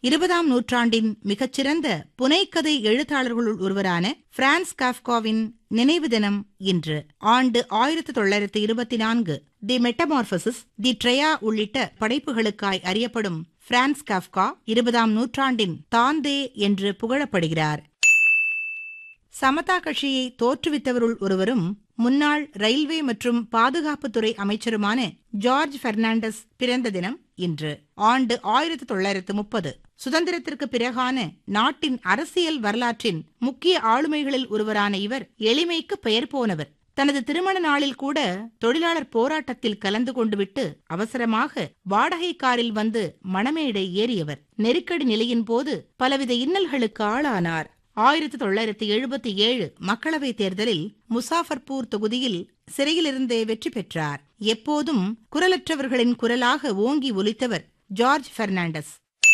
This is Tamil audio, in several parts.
இருபதாம் நூற்றாண்டின் மிகச்சிறந்த புனைக்கதை எழுத்தாளர்களுள் ஒருவரான பிரான்ஸ் காஃப்காவின் நினைவு தினம் இன்று ஆண்டு ஆயிரத்தி தொள்ளாயிரத்தி இருபத்தி நான்கு தி மெட்டமார்பசிஸ் தி ட்ரெயா உள்ளிட்ட படைப்புகளுக்காய் அறியப்படும் பிரான்ஸ் காஃப்கா இருபதாம் நூற்றாண்டின் தாந்தே என்று புகழப்படுகிறார் சமதா கட்சியை தோற்றுவித்தவருள் ஒருவரும் முன்னாள் ரயில்வே மற்றும் பாதுகாப்புத்துறை அமைச்சருமான ஜார்ஜ் பெர்னாண்டஸ் பிறந்த தினம் இன்று ஆண்டு ஆயிரத்தி தொள்ளாயிரத்து முப்பது சுதந்திரத்திற்கு பிறகான நாட்டின் அரசியல் வரலாற்றின் முக்கிய ஆளுமைகளில் ஒருவரான இவர் எளிமைக்கு பெயர் போனவர் தனது திருமண நாளில் கூட தொழிலாளர் போராட்டத்தில் கலந்து கொண்டு விட்டு அவசரமாக வாடகை காரில் வந்து மணமேடை ஏறியவர் நெருக்கடி நிலையின் போது பலவித இன்னல்களுக்கு ஆளானார் ஆயிரத்தி தொள்ளாயிரத்தி எழுபத்தி ஏழு மக்களவைத் தேர்தலில் முசாஃபர்பூர் தொகுதியில் சிறையிலிருந்தே வெற்றி பெற்றார் எப்போதும் குரலற்றவர்களின் குரலாக ஓங்கி ஒலித்தவர் George Fernandes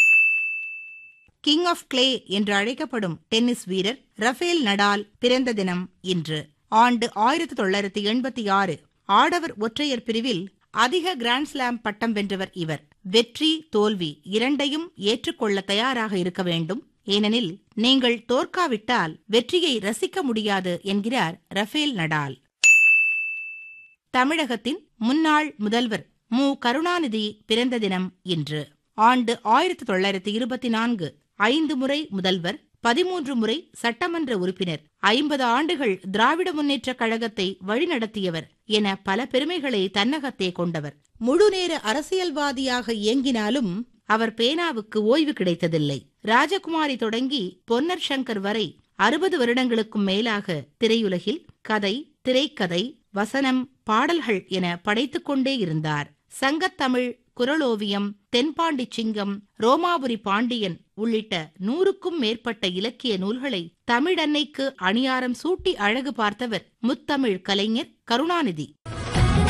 king of clay என்று அழைக்கப்படும் டென்னிஸ் வீரர் ரஃபேல் நடால் பிறந்த தினம் இன்று ஆண்டு ஆயிரத்தி தொள்ளாயிரத்தி எண்பத்தி ஆறு ஆடவர் ஒற்றையர் பிரிவில் அதிக கிராண்ட்ஸ்லாம் பட்டம் வென்றவர் இவர் வெற்றி தோல்வி இரண்டையும் ஏற்றுக்கொள்ள தயாராக இருக்க வேண்டும் ஏனெனில் நீங்கள் தோற்காவிட்டால் வெற்றியை ரசிக்க முடியாது என்கிறார் ரஃபேல் நடால் தமிழகத்தின் முன்னாள் முதல்வர் மு கருணாநிதி பிறந்த தினம் இன்று ஆண்டு ஆயிரத்தி தொள்ளாயிரத்தி இருபத்தி நான்கு ஐந்து முறை முதல்வர் பதிமூன்று முறை சட்டமன்ற உறுப்பினர் ஐம்பது ஆண்டுகள் திராவிட முன்னேற்றக் கழகத்தை வழிநடத்தியவர் என பல பெருமைகளை தன்னகத்தே கொண்டவர் முழுநேர அரசியல்வாதியாக இயங்கினாலும் அவர் பேனாவுக்கு ஓய்வு கிடைத்ததில்லை ராஜகுமாரி தொடங்கி பொன்னர் சங்கர் வரை அறுபது வருடங்களுக்கும் மேலாக திரையுலகில் கதை திரைக்கதை வசனம் பாடல்கள் என படைத்துக் கொண்டே இருந்தார் சங்கத்தமிழ் குரலோவியம் தென்பாண்டி சிங்கம் ரோமாபுரி பாண்டியன் உள்ளிட்ட நூறுக்கும் மேற்பட்ட இலக்கிய நூல்களை தமிழன்னைக்கு அணியாரம் சூட்டி அழகு பார்த்தவர் முத்தமிழ் கலைஞர் கருணாநிதி